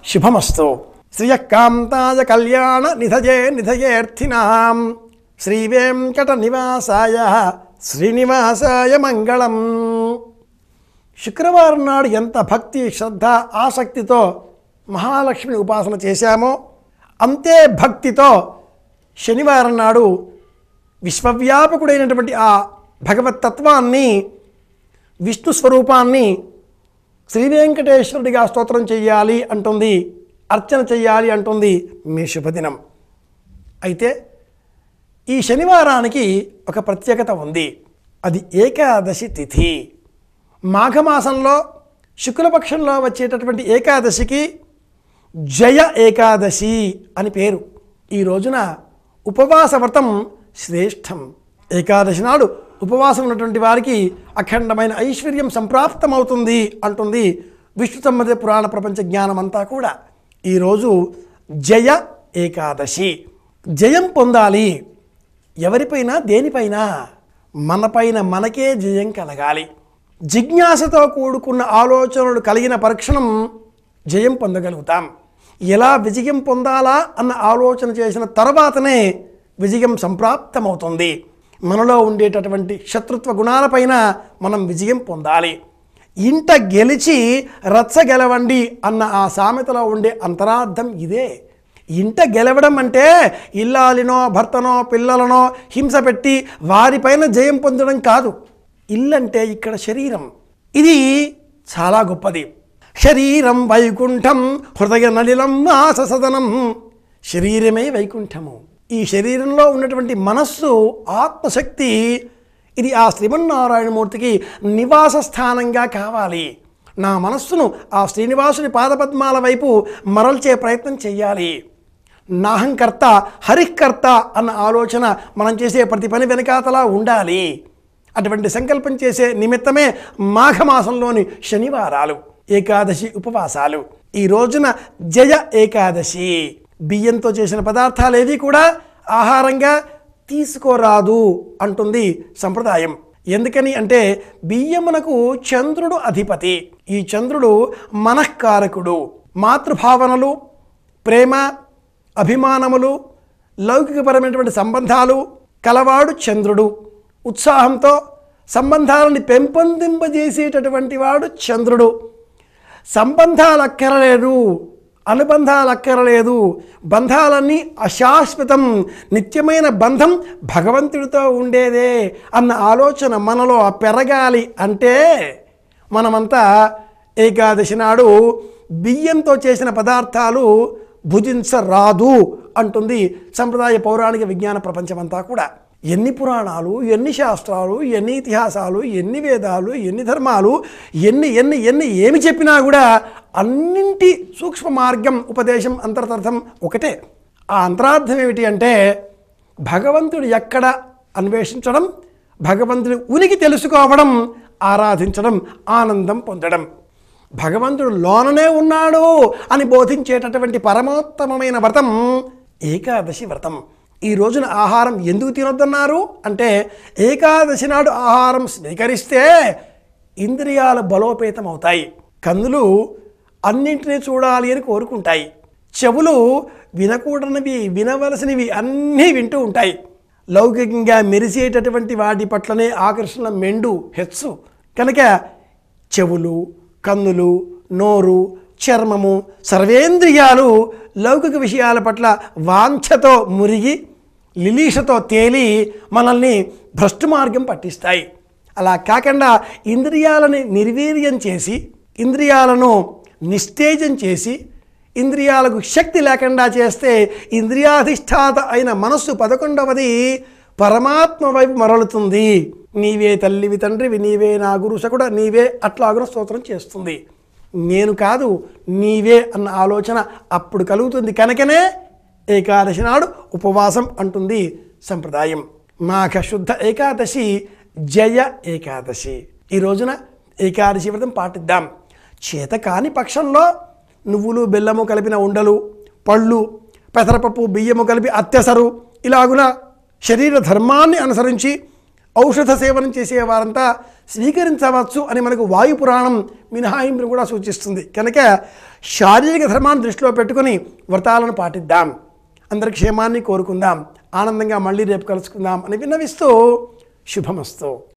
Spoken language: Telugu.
శుభమస్తు శ్రియకాంతాయ కళ్యాణ నిధయే నిధయేర్థినాం శ్రీ వెంకట నివాసాయ శ్రీనివాసాయ మంగళం శుక్రవారం నాడు ఎంత భక్తి శ్రద్ధ ఆసక్తితో మహాలక్ష్మిని ఉపాసన చేశామో అంతే భక్తితో శనివారం నాడు విశ్వవ్యాపకుడైనటువంటి ఆ భగవత్ తత్వాన్ని విష్ణు స్వరూపాన్ని శ్రీ వెంకటేశ్వరుడిగా స్తోత్రం చెయ్యాలి అంటుంది అర్చన చెయ్యాలి అంటుంది మీ శుభదినం అయితే ఈ శనివారానికి ఒక ప్రత్యేకత ఉంది అది ఏకాదశి తిథి మాఘమాసంలో శుక్లపక్షంలో వచ్చేటటువంటి ఏకాదశికి జయ ఏకాదశి అని పేరు ఈ రోజున ఉపవాస వ్రతం శ్రేష్టం ఏకాదశి నాడు ఉపవాసం ఉన్నటువంటి వారికి అఖండమైన ఐశ్వర్యం సంప్రాప్తమవుతుంది అంటుంది విష్ణు సంబంధ పురాణ ప్రపంచ జ్ఞానం అంతా కూడా ఈరోజు జయ ఏకాదశి జయం పొందాలి ఎవరిపైన దేనిపైన మనపైన మనకే జయం కలగాలి జిజ్ఞాసతో కూడుకున్న ఆలోచనలు కలిగిన పరీక్షణం జయం పొందగలుగుతాం ఎలా విజయం పొందాలా అన్న ఆలోచన చేసిన తర్వాతనే విజయం సంప్రాప్తమవుతుంది మనలో ఉండేటటువంటి శత్రుత్వ గుణాలపైన మనం విజయం పొందాలి ఇంట గెలిచి రచ్చ గెలవండి అన్న ఆ సామెతలో ఉండే అంతరార్థం ఇదే ఇంట గెలవడం అంటే ఇల్లాలినో భర్తనో పిల్లలనో హింస పెట్టి వారిపైన జయం పొందడం కాదు ఇల్లంటే ఇక్కడ శరీరం ఇది చాలా గొప్పది శరీరం వైకుంఠం హృదయ నలిలం వాస సదనం శరీరమే వైకుంఠము ఈ శరీరంలో ఉన్నటువంటి మనస్సు ఆత్మశక్తి ఇది ఆ శ్రీమన్నారాయణమూర్తికి నివాస స్థానంగా కావాలి నా మనస్సును ఆ శ్రీనివాసుని పాదపద్మాల వైపు మరల్చే ప్రయత్నం చేయాలి నాహంకర్త హరికర్త అన్న ఆలోచన మనం చేసే ప్రతి పని వెనకాతలా ఉండాలి అటువంటి సంకల్పం చేసే నిమిత్తమే మాఘమాసంలోని శనివారాలు ఏకాదశి ఉపవాసాలు ఈ రోజున జయ ఏకాదశి బియ్యంతో చేసిన పదార్థాలు ఏవి కూడా ఆహారంగా తీసుకోరాదు అంటుంది సంప్రదాయం ఎందుకని అంటే బియ్యమునకు చంద్రుడు అధిపతి ఈ చంద్రుడు మనఃకారకుడు మాతృభావనలు ప్రేమ అభిమానములు లౌకికపరమైనటువంటి సంబంధాలు కలవాడు చంద్రుడు ఉత్సాహంతో సంబంధాలను పెంపొందింపజేసేటటువంటి వాడు చంద్రుడు సంబంధాలు అక్కరలేదు అనుబంధాలు అక్కరలేదు బంధాలన్నీ అశాశ్వతం నిత్యమైన బంధం భగవంతుడితో ఉండేదే అన్న ఆలోచన మనలో పెరగాలి అంటే మనమంతా ఏకాదశి నాడు బియ్యంతో చేసిన పదార్థాలు భుజించరాదు అంటుంది సంప్రదాయ పౌరాణిక విజ్ఞాన ప్రపంచమంతా కూడా ఎన్ని పురాణాలు ఎన్ని శాస్త్రాలు ఎన్ని ఇతిహాసాలు ఎన్ని వేదాలు ఎన్ని ధర్మాలు ఎన్ని ఎన్ని ఎన్ని ఏమి చెప్పినా కూడా అన్నింటి సూక్ష్మ మార్గం ఉపదేశం అంతర్థం ఒకటే ఆ అంతరార్థం ఏమిటి అంటే భగవంతుడు ఎక్కడ అన్వేషించడం భగవంతుడి ఉనికి తెలుసుకోవడం ఆరాధించడం ఆనందం పొందడం భగవంతుడు లోననే ఉన్నాడు అని బోధించేటటువంటి పరమోత్తమమైన వ్రతం ఏకాదశి వ్రతం ఈ రోజున ఆహారం ఎందుకు తినొద్దన్నారు అంటే ఏకాదశి నాడు ఆహారం స్వీకరిస్తే ఇంద్రియాలు బలోపేతం అవుతాయి కన్నులు అన్నింటినీ చూడాలి అని కోరుకుంటాయి చెవులు వినకూడనివి వినవలసినవి అన్నీ వింటూ ఉంటాయి లౌకికంగా మెరిసేటటువంటి వాటి పట్లనే ఆకర్షణ మెండు హెచ్చు కనుక చెవులు కన్నులు నోరు చర్మము సర్వేంద్రియాలు లౌకిక విషయాల పట్ల వాంఛతో మురిగి లిలీషతో తేలి మనల్ని భ్రష్టు మార్గం పట్టిస్తాయి అలా కాకుండా ఇంద్రియాలని నిర్వీర్యం చేసి ఇంద్రియాలను నిస్తేజం చేసి ఇంద్రియాలకు శక్తి లేకుండా చేస్తే ఇంద్రియాధిష్టాత అయిన మనస్సు పదకొండవది పరమాత్మ వైపు మరలుతుంది నీవే తల్లివి తండ్రివి నీవే నా గురు సకుడ నీవే అట్లాగున స్తోత్రం చేస్తుంది నేను కాదు నీవే అన్న ఆలోచన అప్పుడు కలుగుతుంది కనుకనే ఏకాదశి నాడు ఉపవాసం అంటుంది సంప్రదాయం మాఘ శుద్ధ ఏకాదశి జయ ఏకాదశి ఈ రోజున ఏకాదశి వ్రతం పాటిద్దాం చేత కాని పక్షంలో నువ్వులు బెల్లము కలిపిన ఉండలు పళ్ళు పెసరపప్పు బియ్యము కలిపి అత్యసరు ఇలాగున శరీర ధర్మాన్ని అనుసరించి ఔషధ సేవనం చేసేవారంతా స్వీకరించవచ్చు అని మనకు వాయు పురాణం మినహాయింపును కూడా సూచిస్తుంది కనుక శారీరక ధర్మాన్ని దృష్టిలో పెట్టుకొని వ్రతాలను పాటిద్దాం అందరి క్షేమాన్ని కోరుకుందాం ఆనందంగా మళ్ళీ రేపు కలుసుకుందాం అని విన్నవిస్తూ శుభమస్తు